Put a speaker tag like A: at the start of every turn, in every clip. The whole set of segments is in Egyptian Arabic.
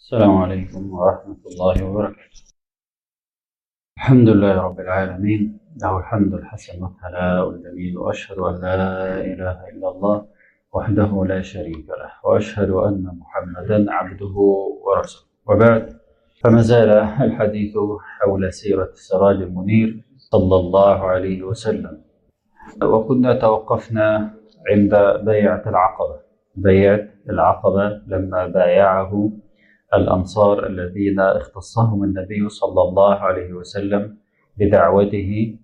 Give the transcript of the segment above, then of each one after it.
A: السلام عليكم ورحمة الله وبركاته الحمد لله رب العالمين له الحمد الحسن والثناء الجميل وأشهد أن لا إله إلا الله وحده لا شريك له وأشهد أن محمدا عبده ورسوله وبعد فما زال الحديث حول سيرة السراج المنير صلى الله عليه وسلم وكنا توقفنا عند بيعة العقبة بيعة العقبة لما بايعه الأنصار الذين اختصهم النبي صلى الله عليه وسلم بدعوته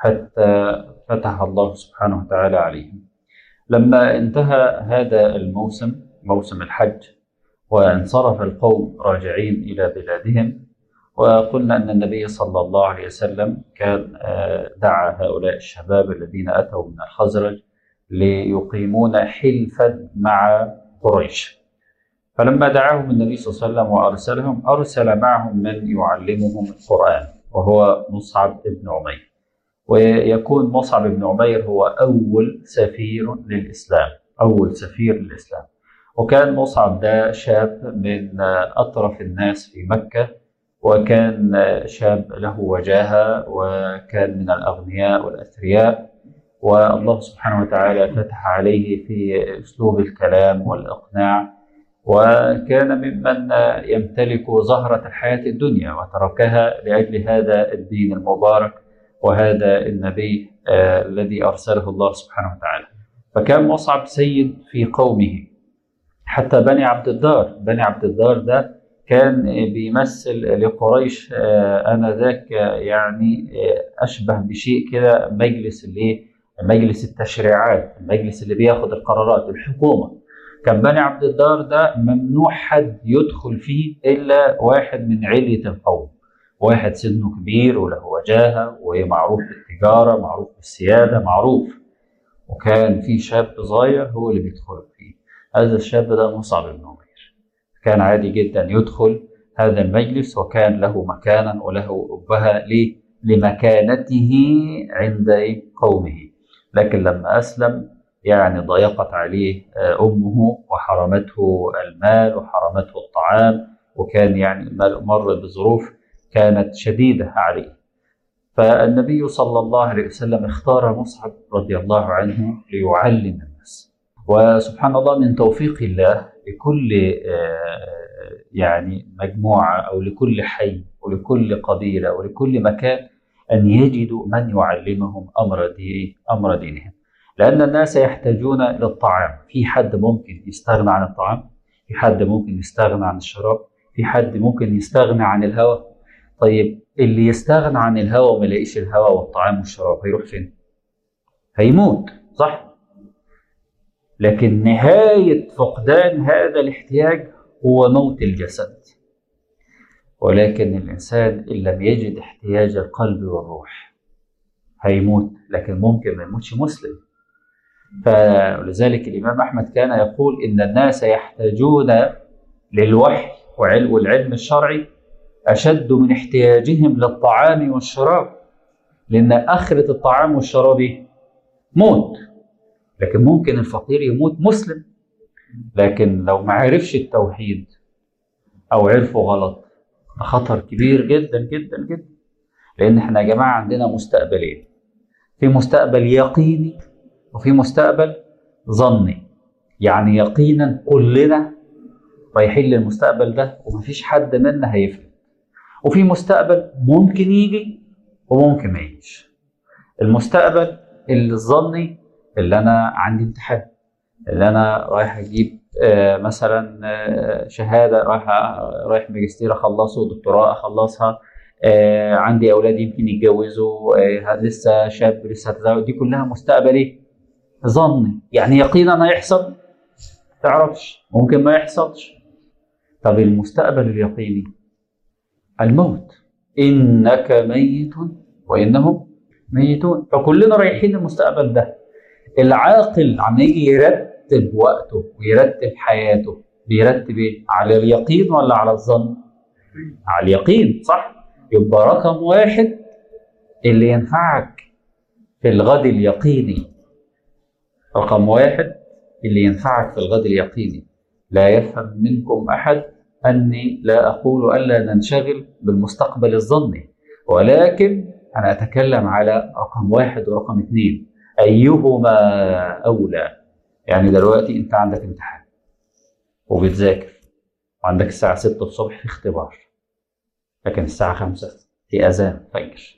A: حتى فتح الله سبحانه وتعالى عليهم لما انتهى هذا الموسم موسم الحج وانصرف القوم راجعين إلى بلادهم وقلنا أن النبي صلى الله عليه وسلم كان دعا هؤلاء الشباب الذين أتوا من الخزرج ليقيمون حلفا مع قريش فلما دعاهم النبي صلى الله عليه وسلم وارسلهم ارسل معهم من يعلمهم القران وهو مصعب بن عمير ويكون مصعب بن عمير هو اول سفير للاسلام اول سفير للاسلام وكان مصعب ده شاب من اطرف الناس في مكه وكان شاب له وجاهه وكان من الاغنياء والاثرياء والله سبحانه وتعالى فتح عليه في اسلوب الكلام والاقناع وكان ممن يمتلك زهرة الحياة الدنيا وتركها لأجل هذا الدين المبارك وهذا النبي آه الذي أرسله الله سبحانه وتعالى فكان مصعب سيد في قومه حتى بني عبد الدار بني عبد الدار ده كان بيمثل لقريش آه آنذاك يعني آه أشبه بشيء كده مجلس اللي مجلس التشريعات المجلس اللي بياخد القرارات الحكومه كان بني عبد الدار ده ممنوع حد يدخل فيه الا واحد من عليه القوم واحد سنه كبير وله وجاهه ومعروف بالتجاره معروف بالسياده معروف وكان في شاب صغير هو اللي بيدخل فيه هذا الشاب ده مصعب بن عمير كان عادي جدا يدخل هذا المجلس وكان له مكانا وله أبها لمكانته عند قومه لكن لما أسلم يعني ضيقت عليه امه وحرمته المال وحرمته الطعام وكان يعني مر بظروف كانت شديده عليه فالنبي صلى الله عليه وسلم اختار مصعب رضي الله عنه ليعلم الناس وسبحان الله من توفيق الله لكل يعني مجموعه او لكل حي ولكل قبيله ولكل مكان ان يجدوا من يعلمهم امر دين امر دينهم لأن الناس يحتاجون إلى الطعام في حد ممكن يستغنى عن الطعام في حد ممكن يستغنى عن الشراب في حد ممكن يستغنى عن الهواء طيب اللي يستغنى عن الهواء وما يلاقيش الهواء والطعام والشراب هيروح فين هيموت صح لكن نهاية فقدان هذا الاحتياج هو موت الجسد ولكن الإنسان إن لم يجد احتياج القلب والروح هيموت لكن ممكن ما يموتش مسلم فلذلك الإمام أحمد كان يقول إن الناس يحتاجون للوحي والعلم الشرعي أشد من احتياجهم للطعام والشراب لأن آخرة الطعام والشراب موت لكن ممكن الفقير يموت مسلم لكن لو ما عرفش التوحيد أو عرفه غلط خطر كبير جدا جدا جدا لأن احنا يا جماعة عندنا مستقبلين في مستقبل يقيني وفي مستقبل ظني يعني يقينا كلنا رايحين للمستقبل ده ومفيش حد منا هيفلت وفي مستقبل ممكن يجي وممكن ما يجيش المستقبل الظني اللي انا عندي امتحان اللي انا رايح اجيب آه مثلا آه شهاده رايح رايح ماجستير اخلصه دكتوراه اخلصها آه عندي اولاد يمكن يتجوزوا آه لسه شاب لسه هتزوج دي كلها مستقبل ايه؟ ظني يعني يقينا هيحصل تعرفش ممكن ما يحصلش طب المستقبل اليقيني الموت انك ميت وانهم ميتون فكلنا رايحين المستقبل ده العاقل عم يجي يرتب وقته ويرتب حياته بيرتب ايه على اليقين ولا على الظن على اليقين صح يبقى رقم واحد اللي ينفعك في الغد اليقيني رقم واحد اللي ينفعك في الغد اليقيني لا يفهم منكم أحد أني لا أقول ألا ننشغل بالمستقبل الظني ولكن أنا أتكلم على رقم واحد ورقم اثنين أيهما أولى يعني دلوقتي أنت عندك امتحان وبتذاكر وعندك الساعة 6 الصبح في اختبار لكن الساعة 5 في أذان فجر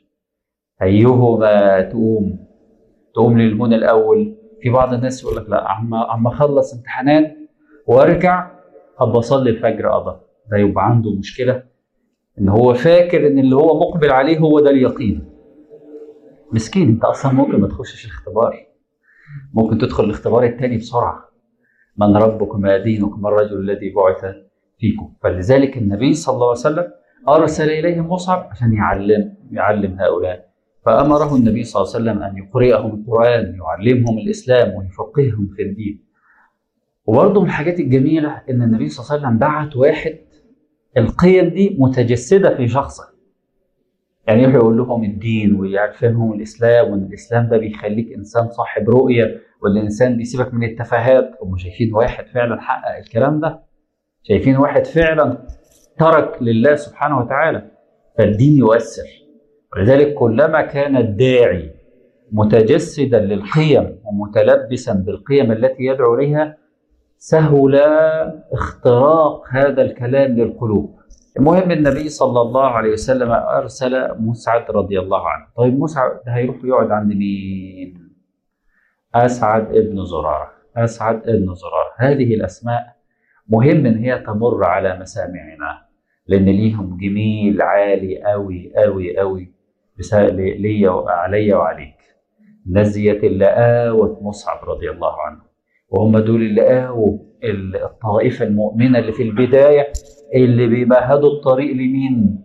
A: أيهما تقوم تقوم للمنى الأول في بعض الناس يقول لك لا عم عم أخلص امتحانات وأرجع أبقى أصلي الفجر قضى ده يبقى عنده مشكلة إن هو فاكر إن اللي هو مقبل عليه هو ده اليقين مسكين أنت أصلا ممكن ما تخشش الاختبار ممكن تدخل الاختبار التاني بسرعة من ربكم ما دينكم الرجل الذي بعث فيكم فلذلك النبي صلى الله عليه وسلم أرسل إليهم مصعب عشان يعلم يعلم هؤلاء فأمره النبي صلى الله عليه وسلم أن يقرئهم القرآن يعلمهم الإسلام ويفقههم في الدين وبرضه من الحاجات الجميلة إن النبي صلى الله عليه وسلم بعت واحد القيم دي متجسدة في شخصه يعني يروح يقول لهم الدين ويعرفهم الإسلام وإن الإسلام ده بيخليك إنسان صاحب رؤية والإنسان بيسيبك من التفاهات هم شايفين واحد فعلا حقق الكلام ده شايفين واحد فعلا ترك لله سبحانه وتعالى فالدين يؤثر ولذلك كلما كان الداعي متجسدا للقيم ومتلبسا بالقيم التي يدعو اليها سهل اختراق هذا الكلام للقلوب المهم النبي صلى الله عليه وسلم ارسل مسعد رضي الله عنه طيب مسعد ده هيروح يقعد عند مين اسعد ابن زراره اسعد ابن زراره هذه الاسماء مهم ان هي تمر على مسامعنا لان ليهم جميل عالي قوي قوي قوي ليا وعليا وعليك الناس ديت اللي آوت مصعب رضي الله عنه وهم دول اللي آووا الطائفة المؤمنة اللي في البداية اللي بيمهدوا الطريق لمين؟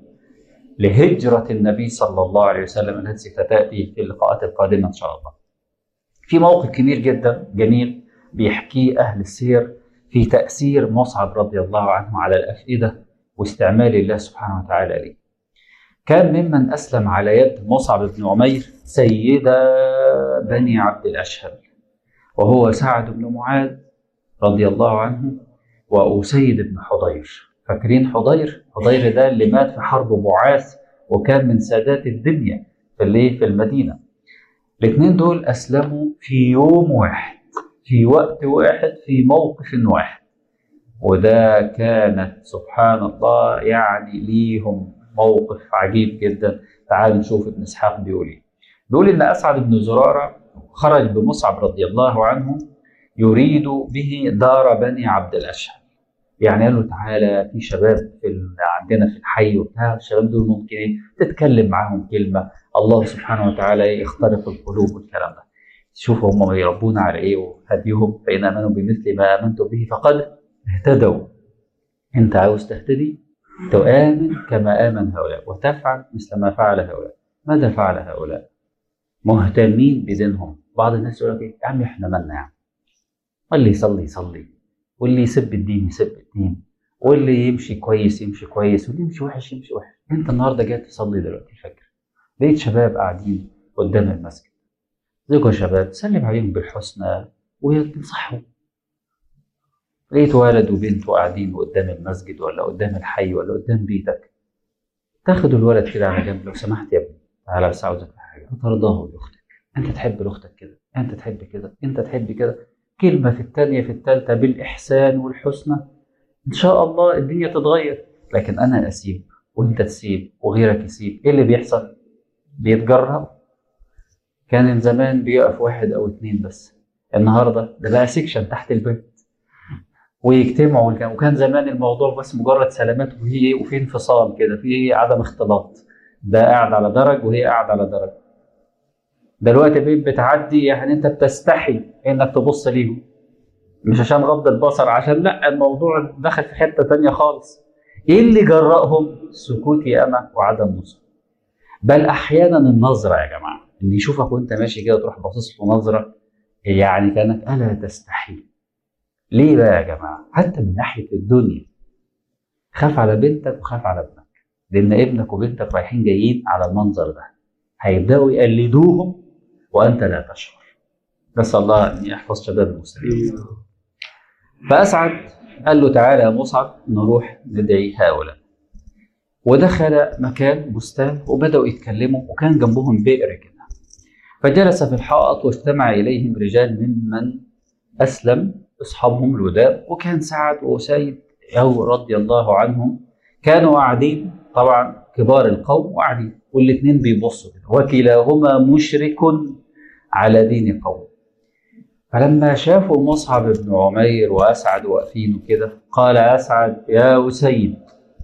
A: لهجرة النبي صلى الله عليه وسلم التي ستأتي في اللقاءات القادمة إن شاء الله. في موقف كبير جدا جميل بيحكيه أهل السير في تأثير مصعب رضي الله عنه على الأفئدة واستعمال الله سبحانه وتعالى ليه. كان ممن أسلم على يد مصعب بن عمير سيدة بني عبد الأشهل وهو سعد بن معاذ رضي الله عنه وأسيد بن حضير فاكرين حضير؟ حضير ده اللي مات في حرب بعاث وكان من سادات الدنيا في اللي في المدينة الاثنين دول أسلموا في يوم واحد في وقت واحد في موقف واحد وده كانت سبحان الله يعني ليهم موقف عجيب جدا تعالوا نشوف ابن اسحاق بيقول ايه بيقول ان اسعد بن زراره خرج بمصعب رضي الله عنه يريد به دار بني عبد الاشهل يعني قال له تعالى في شباب في عندنا في الحي وبتاع الشباب دول ممكن تتكلم معاهم كلمه الله سبحانه وتعالى يخترق القلوب والكلام ده شوفوا هم بيربونا على ايه وهديهم فان امنوا بمثل ما امنتم به فقد اهتدوا انت عاوز تهتدي تؤمن كما آمن هؤلاء وتفعل مثل ما فعل هؤلاء ماذا فعل هؤلاء مهتمين بدينهم بعض الناس يقول لك ايه يا عم احنا مالنا يا عم واللي يصلي يصلي واللي يسب الدين يسب الدين واللي يمشي كويس يمشي كويس واللي يمشي وحش يمشي وحش انت النهارده جاي تصلي دلوقتي الفجر لقيت شباب قاعدين قدام المسجد زيكم شباب سلم عليهم بالحسنى وتنصحهم لقيت ولد وبنت قاعدين قدام المسجد ولا قدام الحي ولا قدام بيتك تاخد الولد كده على جنب لو سمحت يا ابني تعالى بس عاوزك في حاجه ترضاه لاختك انت تحب لاختك كده انت تحب كده انت تحب كده كلمه في الثانيه في الثالثه بالاحسان والحسنى ان شاء الله الدنيا تتغير لكن انا اسيب وانت تسيب وغيرك يسيب ايه اللي بيحصل بيتجرأ كان زمان بيقف واحد او اتنين بس النهارده ده بقى سيكشن تحت البيت ويجتمعوا وكان زمان الموضوع بس مجرد سلامات وهي وفي انفصال كده في عدم اختلاط ده قاعد على درج وهي قاعد على درج دلوقتي بقيت بتعدي يعني انت بتستحي انك تبص ليهم مش عشان غض البصر عشان لا الموضوع دخل في حته تانية خالص ايه اللي جرأهم سكوت ياما وعدم نصر بل احيانا النظره يا جماعه اللي يشوفك وانت ماشي كده تروح باصص له نظره يعني كانك الا تستحي ليه بقى يا جماعه حتى من ناحيه الدنيا خاف على بنتك وخاف على ابنك لان ابنك وبنتك رايحين جايين على المنظر ده هيبداوا يقلدوهم وانت لا تشعر نسال الله ان يحفظ شباب المسلمين فاسعد قال له تعالى يا مصعب نروح ندعي هؤلاء ودخل مكان بستان وبدأوا يتكلموا وكان جنبهم بئر كده فجلس في الحائط واجتمع إليهم رجال ممن أسلم أصحابهم الوداد وكان سعد وأسيد أو رضي الله عنهم كانوا قاعدين طبعا كبار القوم وقاعدين والاثنين بيبصوا كده وكلاهما مشرك على دين قوم فلما شافوا مصعب بن عمير وأسعد واقفين كده قال أسعد يا أسيد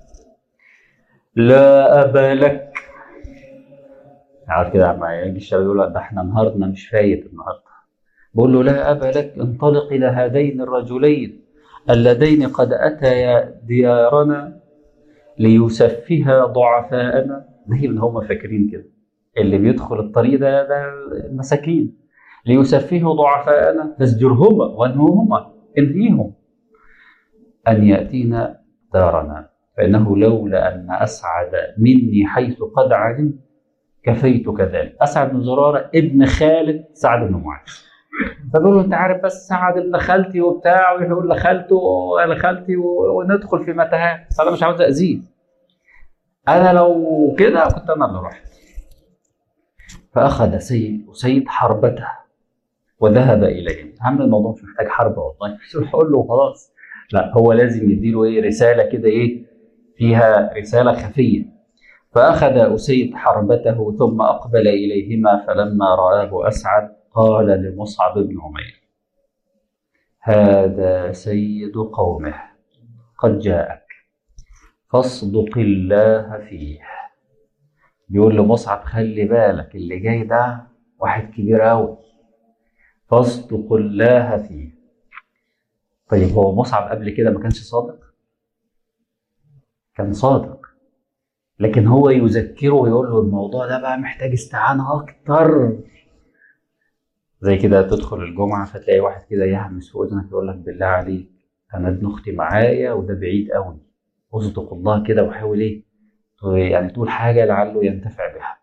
A: لا أبا لك قاعد كده عم يجي الشباب يقول لك ده احنا نهارنا مش فايت النهارده بقول له لا أبا لك انطلق إلى هذين الرجلين اللذين قد أتيا ديارنا ليسفها ضعفاءنا دايما هم فاكرين كده اللي بيدخل الطريق ده ده المساكين ليسفهوا ضعفاءنا فاسجرهما وانهوهما انهيهم أن يأتينا دارنا فإنه لولا أن أسعد مني حيث قد علمت كفيت كذلك أسعد بن زرارة ابن خالد سعد بن معاذ فبقول له انت عارف بس سعد ابن خالتي وبتاع ويقول لخالته وانا خالتي وندخل في متاهات فانا مش عاوز اذيه انا لو كده كنت انا اللي رحت فاخذ سيد وسيد حربته وذهب اليهم عم الموضوع مش محتاج حرب والله مش روح اقول له وخلاص لا هو لازم يديله ايه رساله كده ايه فيها رساله خفيه فاخذ اسيد حربته ثم اقبل اليهما فلما راه اسعد قال لمصعب بن عمير هذا سيد قومه قد جاءك فاصدق الله فيه بيقول لمصعب خلي بالك اللي جاي ده واحد كبير قوي فاصدق الله فيه طيب هو مصعب قبل كده ما كانش صادق كان صادق لكن هو يذكره ويقول له الموضوع ده بقى محتاج استعانة أكتر زي كده تدخل الجمعة فتلاقي واحد كده يهمس في أذنك يقول لك بالله عليك أنا ابن أختي معايا وده بعيد قوي اصدق الله كده وحاول إيه يعني تقول حاجة لعله ينتفع بها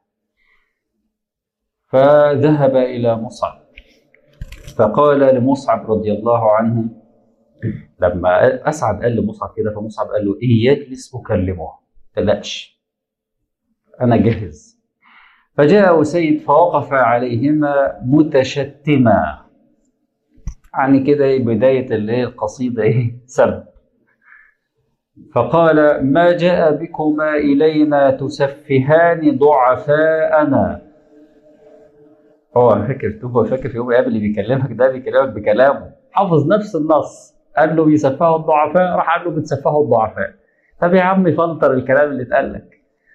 A: فذهب إلى مصعب فقال لمصعب رضي الله عنه لما أسعد قال لمصعب كده فمصعب قال له إيه يجلس أكلمه تلاش أنا جاهز فجاء أسيد فوقف عليهما متشتما يعني كده إيه بداية اللي هي القصيدة إيه سب فقال ما جاء بكما إلينا تسفهان ضعفاءنا هو فاكر هو فاكر في يوم قبل اللي بيكلمك ده بيكلمك بكلامه حافظ نفس النص قال له بيسفهوا الضعفاء راح قال له بتسفهوا الضعفاء طب يا عم فلتر الكلام اللي اتقال لك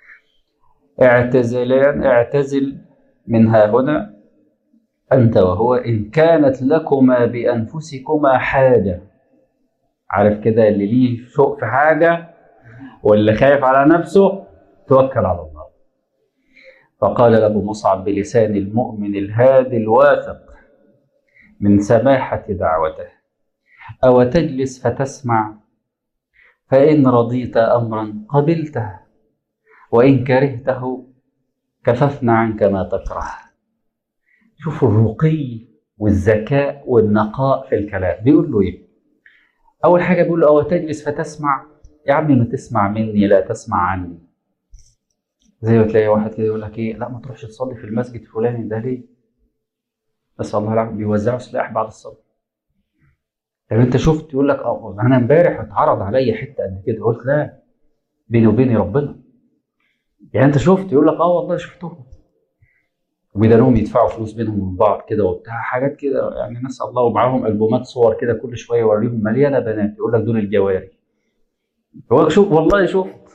A: اعتزلان اعتزل من ها هنا أنت وهو إن كانت لكما بأنفسكما حاجة عارف كده اللي ليه شوق في حاجة واللي خايف على نفسه توكل على الله فقال له مصعب بلسان المؤمن الهادي الواثق من سماحة دعوته أو تجلس فتسمع فإن رضيت أمرا قبلته وإن كرهته كففنا عنك ما تكره شوفوا الرقي والذكاء والنقاء في الكلام بيقول له ايه اول حاجه بيقول له او تجلس فتسمع يا عمي ما تسمع مني لا تسمع عني زي ما تلاقي واحد كده يقول لك ايه لا ما تروحش تصلي في المسجد الفلاني ده ليه بس الله العافيه بيوزعوا سلاح بعد الصلاه طب انت شفت يقول لك اه انا امبارح اتعرض عليا حته قد كده قلت لا بيني وبين ربنا يعني انت شفت يقول لك اه والله شفتهم وبيدانهم يدفعوا فلوس بينهم وبين بعض كده وبتاع حاجات كده يعني نسال الله ومعاهم البومات صور كده كل شويه يوريهم مليانه بنات يقول لك دول الجواري هو شوف والله شفت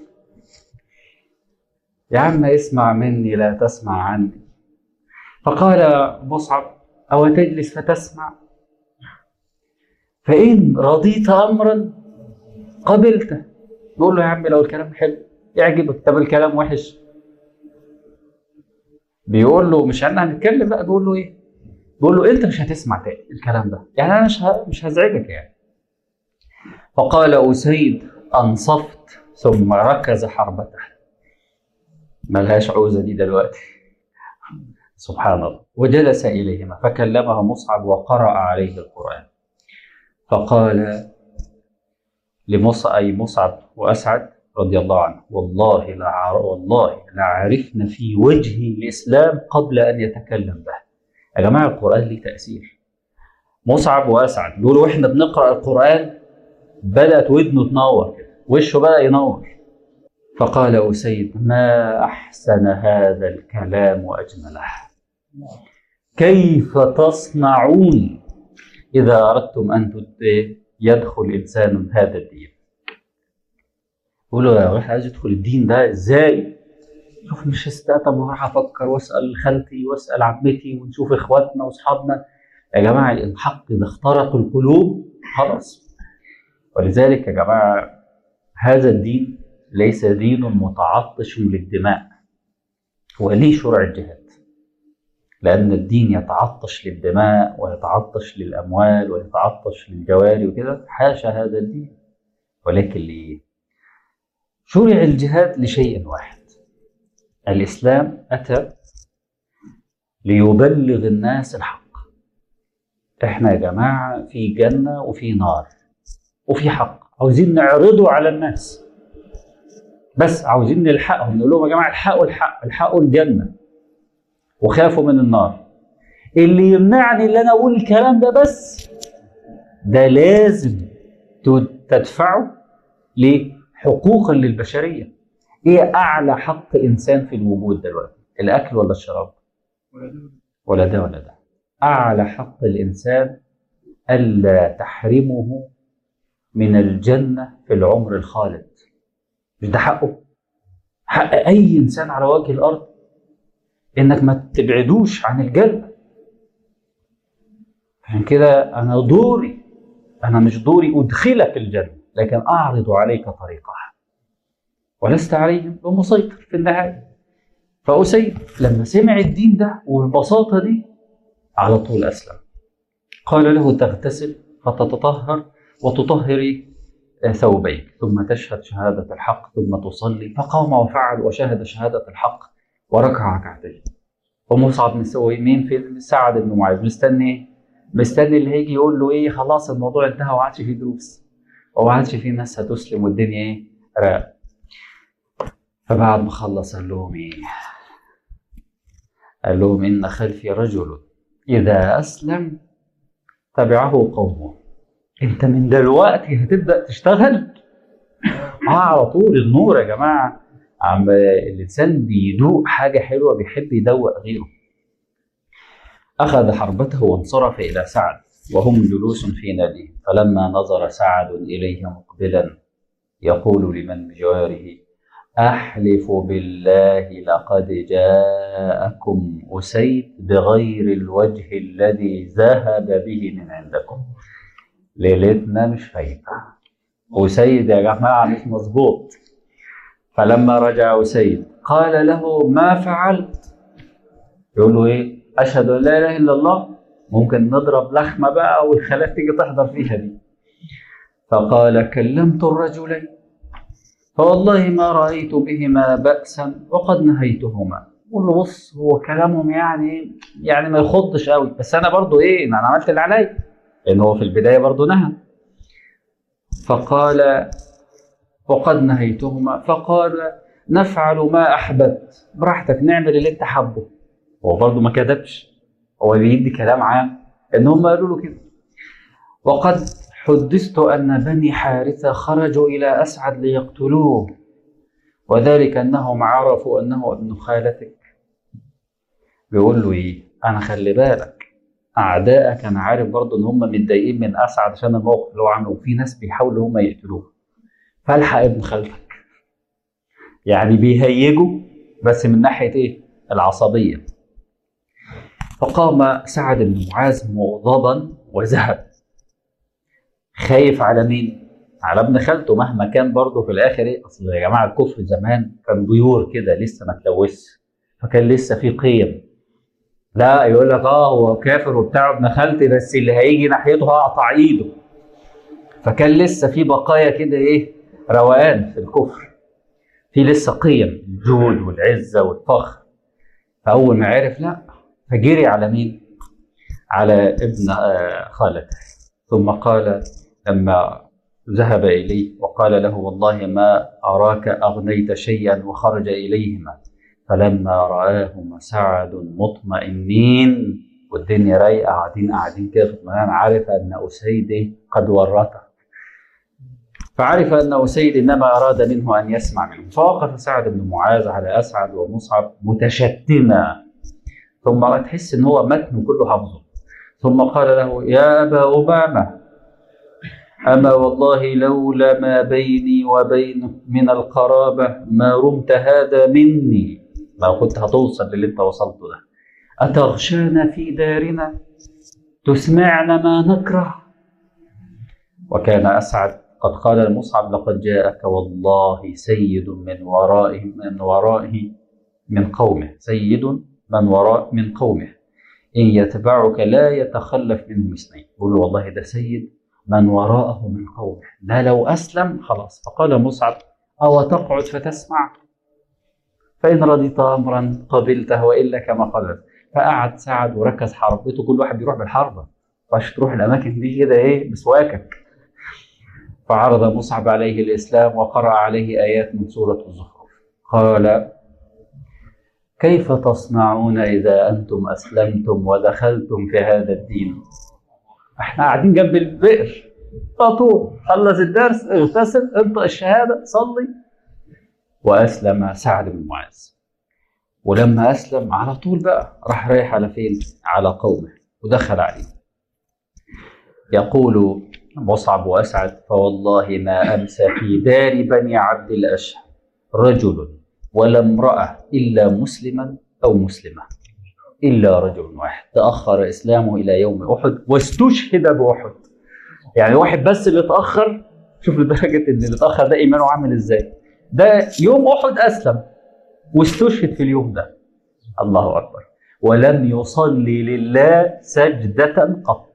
A: يا عم اسمع مني لا تسمع عني فقال مصعب أو تجلس فتسمع فإن رضيت أمرا قبلته يقول له يا عم لو الكلام حلو يعجبك طب الكلام وحش بيقول له مش احنا هنتكلم بقى بيقول له ايه؟ بيقول له انت مش هتسمع تاني الكلام ده يعني انا مش مش هزعجك يعني فقال اسيد انصفت ثم ركز حربته ملهاش عوزه دي دلوقتي سبحان الله وجلس اليهما فكلمه مصعب وقرا عليه القران فقال لمصعب أي مصعب وأسعد رضي الله عنه والله لا والله لعرفنا في وجه الإسلام قبل أن يتكلم به يا جماعة القرآن ليه تأثير مصعب وأسعد دول وإحنا بنقرأ القرآن بدأت ودنه تنور كده وشه بقى ينور فقال أسيد ما أحسن هذا الكلام وأجمله كيف تصنعون إذا أردتم أن يدخل إنسان هذا الدين يقولوا يا واحد عايز يدخل الدين ده إزاي شوف مش استقطب وراح أفكر وأسأل خالتي وأسأل عمتي ونشوف إخواتنا وأصحابنا يا جماعة الحق إذا اخترق القلوب خلاص ولذلك يا جماعة هذا الدين ليس دين متعطش للدماء هو ليه شرع الجهاد لأن الدين يتعطش للدماء ويتعطش للأموال ويتعطش للجواري وكده حاشا هذا الدين ولكن ليه؟ شرع الجهاد لشيء واحد الإسلام أتى ليبلغ الناس الحق احنا يا جماعة في جنة وفي نار وفي حق عاوزين نعرضه على الناس بس عاوزين نلحقهم نقول لهم يا جماعة الحقوا الحق الحقوا الجنة وخافوا من النار اللي يمنعني ان انا اقول الكلام ده بس ده لازم تدفعه لحقوقا للبشريه ايه اعلى حق انسان في الوجود دلوقتي الاكل ولا الشراب ولا ده ولا ده اعلى حق الانسان الا تحرمه من الجنه في العمر الخالد مش ده حقه حق اي انسان على وجه الارض انك ما تبعدوش عن الجنه عشان كده انا دوري انا مش دوري ادخلك الجنه لكن اعرض عليك طريقها ولست عليهم بمسيطر في النهايه فأسيد لما سمع الدين ده والبساطه دي على طول اسلم قال له تغتسل فتتطهر وتطهري ثوبيك ثم تشهد شهادة الحق ثم تصلي فقام وفعل وشهد شهادة الحق وركع ركعتين ومصعب مسوي مين في سعد بن معاذ مستني مستني اللي هيجي يقول له ايه خلاص الموضوع انتهى وما عادش فيه دروس وما عادش فيه ناس هتسلم والدنيا ايه راق فبعد ما خلص قال لهم ايه قال لهم ان خلفي رجل اذا اسلم تبعه قومه انت من دلوقتي هتبدا تشتغل اه على طول النور يا جماعه عم الانسان بيدوق حاجه حلوه بيحب يدوق غيره اخذ حربته وانصرف الى سعد وهم جلوس في ناديه فلما نظر سعد اليه مقبلا يقول لمن بجواره احلف بالله لقد جاءكم اسيد بغير الوجه الذي ذهب به من عندكم ليلتنا مش فايته اسيد يا جماعه مش مظبوط فلما رجع أسيد قال له ما فعلت يقول له ايه اشهد ان لا اله الا الله ممكن نضرب لخمه بقى والخالات تيجي تحضر فيها دي فقال كلمت الرجلين فوالله ما رايت بهما باسا وقد نهيتهما قول له بص هو كلامهم يعني يعني ما يخضش قوي بس انا برضو ايه انا عملت اللي عليا لان هو في البدايه برضو نهى فقال وقد نهيتهما فقال نفعل ما احببت براحتك نعمل اللي انت حابه هو برضه ما كذبش هو بيدي كلام عام ان هم قالوا له كده وقد حدثت ان بني حارثه خرجوا الى اسعد ليقتلوه وذلك انهم عرفوا انه ابن خالتك بيقول له ايه انا خلي بالك اعدائك انا عارف برضه ان هم متضايقين من اسعد عشان الموقف اللي هو عامله وفي ناس بيحاولوا هم يقتلوه فالحق ابن خالتك يعني بيهيجوا بس من ناحيه ايه العصبيه فقام سعد بن معاذ مغضبا وذهب خايف على مين على ابن خالته مهما كان برضه في الاخر ايه اصل يا جماعه الكفر زمان كان بيور كده لسه ما تلوثش فكان لسه في قيم لا يقول لك اه هو كافر وبتاع ابن خالتي بس اللي هيجي ناحيته هقطع ايده فكان لسه في بقايا كده ايه روقان في الكفر في لسه قيم الجود والعزه والفخر فاول ما عرف لا فجري على مين؟ على ابن خالته ثم قال لما ذهب إليه وقال له والله ما أراك أغنيت شيئا وخرج إليهما فلما رآهما سعد مطمئنين والدنيا رايقة قاعدين قاعدين كده في اطمئنان عرف أن أسيد قد ورطه فعرف أن أسيد إنما أراد منه أن يسمع منه فوقف سعد بن معاذ على أسعد ومصعب متشتما ثم تحس إن هو متن كله حفظه ثم قال له يا أبا أمامة أما والله لولا ما بيني وبينه من القرابة ما رمت هذا مني ما كنت هتوصل للي انت وصلت ده أتغشانا في دارنا تسمعنا ما نكره وكان أسعد قد قال لمصعب لقد جاءك والله سيد من ورائه من ورائه من قومه سيد من وراء من قومه إن يتبعك لا يتخلف منهم اثنين يقول له والله ده سيد من وراءه من قومه ده لو أسلم خلاص فقال مصعب أو تقعد فتسمع فإن رضيت أمرا قبلته وإلا كما قال فقعد سعد وركز حربته كل واحد بيروح بالحربة مش تروح الأماكن دي كده إيه بسواكك فعرض مصعب عليه الإسلام وقرأ عليه آيات من سورة الزخرف قال كيف تصنعون إذا أنتم أسلمتم ودخلتم في هذا الدين احنا قاعدين جنب البئر طول خلص الدرس اغتسل انطق الشهادة صلي وأسلم سعد بن معاذ ولما أسلم على طول بقى راح رايح على فين على قومه ودخل عليه يقول مصعب وأسعد فوالله ما أمسى في دار بني عبد الأشهر رجل ولا امرأة إلا مسلما أو مسلمة إلا رجل واحد تأخر إسلامه إلى يوم أحد واستشهد بأحد يعني واحد بس اللي اتأخر شوف لدرجة إن اللي اتأخر ده إيمانه عامل إزاي ده يوم أحد أسلم واستشهد في اليوم ده الله أكبر ولم يصلي لله سجدة قط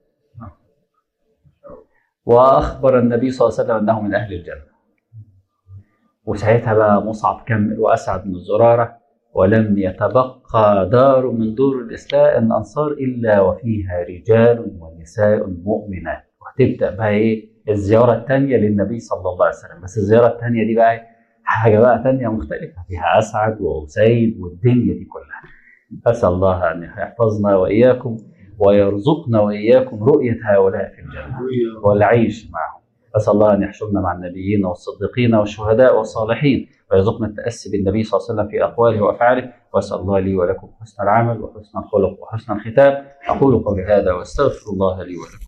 A: وأخبر النبي صلى الله عليه وسلم أنه من أهل الجنة وساعتها بقى مصعب كمل وأسعد بن زرارة ولم يتبقى دار من دور الإسلام الأنصار إلا وفيها رجال ونساء مؤمنات وهتبدأ بقى إيه الزيارة الثانية للنبي صلى الله عليه وسلم بس الزيارة الثانية دي بقى حاجة بقى ثانية مختلفة فيها أسعد وأسيد والدنيا دي كلها أسأل الله أن يحفظنا وإياكم ويرزقنا وإياكم رؤية هؤلاء في الجنة والعيش معهم أسأل الله أن يحشرنا مع النبيين والصديقين والشهداء والصالحين ويرزقنا التأسي بالنبي صلى الله عليه وسلم في أقواله وأفعاله وأسأل الله لي ولكم حسن العمل وحسن الخلق وحسن الختام أقول قولي هذا وأستغفر الله لي ولكم